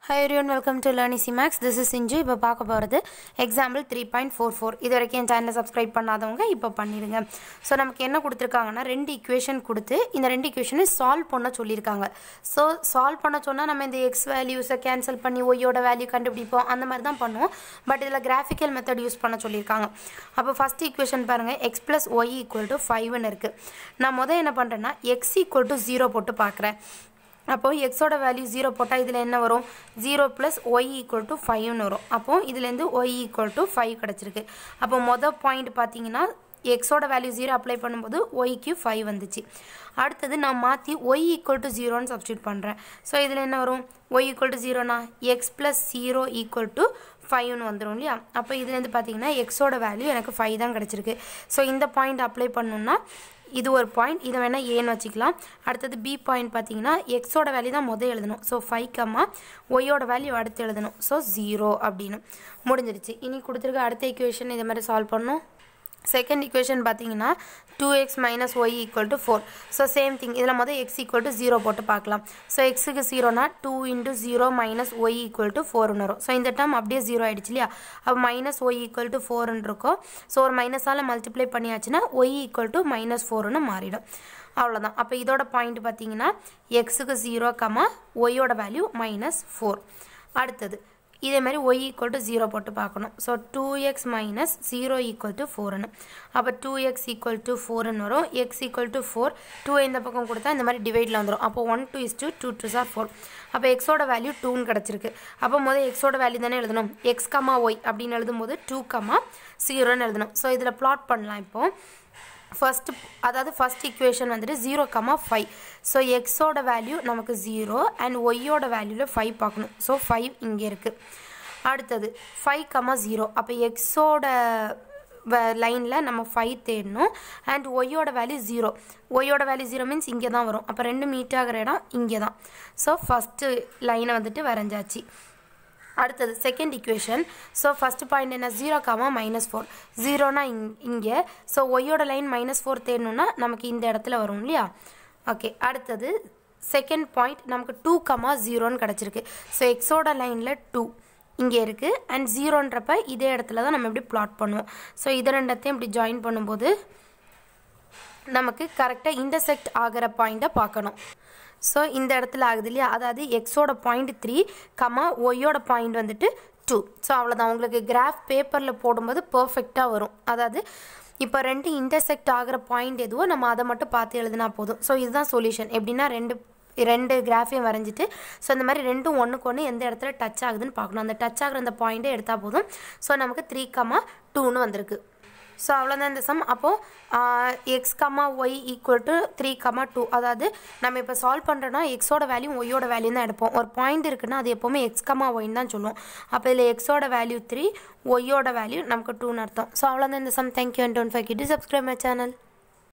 high everyone welcome to லேர்னி சிமேக்ஸ் this is இஞ்சு இப்போ பார்க்க போகிறது example three point four four இது வரைக்கும் என் சேனலை சப்ஸ்கிரைப் பண்ணாதவங்க இப்போ பண்ணிடுங்க ஸோ நமக்கு என்ன கொடுத்துருக்காங்கன்னா ரெண்டு இக்குவேஷன் கொடுத்து இந்த ரெண்டு இக்குவேஷனை சால்வ் பண்ண சொல்லியிருக்காங்க ஸோ சால்வ் பண்ண சொன்னால் நம்ம இந்த எக்ஸ் வேல்யூஸை கேன்சல் பண்ணி ஒய்யோட வேல்யூ கண்டுபிடிப்போம் அந்த மாதிரி தான் பண்ணுவோம் பட் இதில் கிராஃபிக்கல் மெத்தட் யூஸ் பண்ண சொல்லியிருக்காங்க அப்போ ஃபஸ்ட் ஈக்குவேஷன் பாருங்கள் X plus Y equal to ஃபைவ்னு இருக்குது நான் முதல் என்ன பண்ணுறேன்னா எக்ஸ் ஈக்குவல் டு ஜீரோ போட்டு பார்க்குறேன் அப்போது எக்ஸோட வேல்யூ ஜீரோ போட்டால் இதில் என்ன வரும் zero plus Y equal to ஃபைவ்னு வரும் அப்போது இதுலேருந்து ஒய் ஈக்குவல் டு ஃபைவ் கிடச்சிருக்கு அப்போ மொதல் பாயிண்ட் பார்த்தீங்கன்னா எக்ஸோட வேல்யூ ஜீரோ அப்ளை பண்ணும்போது ஒய்க்கு ஃபைவ் வந்துச்சு அடுத்தது நான் மாற்றி ஒய் ஈக்குவல் டு ஜீரோன்னு சப்ஸ்டியூட் பண்ணுறேன் ஸோ இதில் என்ன வரும் ஒய் ஈக்குவல் டு ஜீரோனா X plus zero equal to ஃபைவ்னு வந்துடும் இல்லையா அப்போ இதுலேருந்து பார்த்தீங்கன்னா எக்ஸோட வேல்யூ எனக்கு ஃபைவ் தான் கிடச்சிருக்கு ஸோ இந்த பாயிண்ட் அப்ளை பண்ணணுன்னா இது ஒரு பாயிண்ட் இதை வேணால் ஏன்னு வச்சுக்கலாம் அடுத்தது பி பாயிண்ட் பார்த்தீங்கன்னா எக்ஸோட வேல்யூ தான் முதல் எழுதணும் ஸோ ஃபைவ் கம்மா ஒய்யோட வேல்யூ அடுத்து எழுதணும் ஸோ ஜீரோ அப்படின்னு முடிஞ்சிருச்சு இனி கொடுத்துருக்க அடுத்த ஈக்குவேஷன் இதை மாதிரி சால்வ் பண்ணணும் செகண்ட் ஈக்குவேஷன் பார்த்தீங்கன்னா two X minus Y equal to four so same thing இதில் மொதல் எக்ஸ் ஈக்குவல் டு ஜீரோ போட்டு பார்க்கலாம் ஸோ எக்ஸுக்கு ஜீரோனா two into zero minus Y equal to ஃபோர்னு வரும் ஸோ இந்த டைம் அப்படியே ஜீரோ ஆகிடுச்சு இல்லையா அப்போ மைனஸ் ஒய் ஈக்குவல் டு ஃபோர்னு இருக்கும் ஸோ ஒரு மைனஸால் மல்டிப்ளை பண்ணியாச்சுன்னா ஒய் ஈக்குவல் டு மைனஸ் ஃபோர்னு மாறிடும் அவ்வளோதான் அப்போ இதோட பாயிண்ட் பார்த்தீங்கன்னா எக்ஸுக்கு ஜீரோ கமா ஒய்யோட வேல்யூ மைனஸ் ஃபோர் அடுத்தது இதே மாதிரி ஒய் ஈக்குவல் டு ஜீரோ போட்டு பார்க்கணும் so two X minus zero equal to ஃபோர்னு அப்போ டூ எக்ஸ் ஈக்குவல் டு ஃபோர்னு வரும் X equal to four two இந்த பக்கம் கொடுத்தா இந்த மாதிரி டிவைடில் வந்துடும் அப்போ one two is two two two சார் ஃபோர் அப்போ எக்ஸோட வேல்யூ டூன்னு கிடச்சிருக்கு அப்போ முதல் எக்ஸோட வேல்யூ தானே எழுதணும் எக்ஸ் கமா ஒய் அப்படின்னு எழுதும்போது டூ கமா ஜீரோன்னு எழுதணும் ஸோ இதில் ப்ளாட் பண்ணலாம் இப்போது ஃபஸ்ட்டு அதாவது ஃபஸ்ட் ஈக்குவேஷன் வந்துட்டு ஜீரோ கமா ஃபைவ் ஸோ எக்ஸோட வேல்யூ நமக்கு ஜீரோ அண்ட் ஒய்யோட வேல்யூவில் ஃபைவ் பார்க்கணும் ஸோ ஃபைவ் இங்கே இருக்குது அடுத்தது ஃபைவ் கமா ஜீரோ அப்போ எக்ஸோட லைனில் நம்ம ஃபைவ் தேடணும் அண்ட் ஒய்யோட வேல்யூ ஜீரோ ஒய்யோட வேல்யூ ஜீரோ மீன்ஸ் இங்கே தான் வரும் அப்போ ரெண்டு மீட் ஆகிற இடம் இங்கே தான் ஸோ ஃபஸ்ட்டு லைனை வந்துட்டு வரைஞ்சாச்சு அடுத்தது second equation so first point என்ன ஜீரோ காமா மைனஸ் ஃபோர் ஜீரோனா இங் இங்கே ஸோ ஒய்யோட லைன் மைனஸ் ஃபோர் தேடணுன்னா நமக்கு இந்த இடத்துல வரும் இல்லையா ஓகே அடுத்தது செகண்ட் பாயிண்ட் நமக்கு டூ கமா ஜீரோன்னு கிடச்சிருக்கு ஸோ எக்ஸோட லைனில் டூ இங்கே இருக்குது அண்ட் ஜீரோன்றப்ப இதே இடத்துல தான் நம்ம எப்படி பிளாட் பண்ணுவோம் ஸோ இதை ரெண்டத்தையும் இப்படி ஜாயின் பண்ணும்போது நமக்கு கரெக்டாக இன்டர்செக்ட் ஆகிற பாயிண்ட்டை பார்க்கணும் ஸோ இந்த இடத்துல ஆகுது இல்லையா அதாவது எக்ஸோட பாயிண்ட் த்ரீ கமா ஒய்யோட பாயிண்ட் வந்துட்டு டூ ஸோ அவ்வளோதான் உங்களுக்கு கிராஃப் பேப்பரில் போடும்போது பர்ஃபெக்டாக வரும் அதாவது இப்போ ரெண்டு இன்டர்செக்ட் ஆகிற பாயிண்ட் எதுவோ நம்ம அதை மட்டும் பார்த்து எழுதினா போதும் ஸோ இதுதான் சொல்யூஷன் எப்படின்னா ரெண்டு ரெண்டு கிராஃபையும் வரைஞ்சிட்டு ஸோ இந்த மாதிரி ரெண்டும் ஒன்றுக்கு ஒன்று எந்த இடத்துல டச் ஆகுதுன்னு பார்க்கணும் அந்த டச் ஆகிற அந்த பாயிண்ட்டை எடுத்தால் போதும் ஸோ நமக்கு த்ரீ கமா டூன்னு வந்திருக்கு ஸோ அவ்வளோதான் இந்த சம் அப்போது X comma Y equal to three comma two அதாவது நம்ம இப்போ சால்வ் பண்ணுறோன்னா எக்ஸோட வேல்யூ ஒய்யோட வேல்யூ தான் எடுப்போம் ஒரு பாயிண்ட் இருக்குன்னா அது எப்போவுமே எக்ஸ் கமா ஒய்ன்னு தான் சொல்லுவோம் அப்போ இதில் எக்ஸோட வேல்யூ த்ரீ ஒய்யோட வேல்யூ நமக்கு டூன்னு அர்த்தம் ஸோ அவ்வளோதான் இந்த sum thank you and don't forget subscribe my channel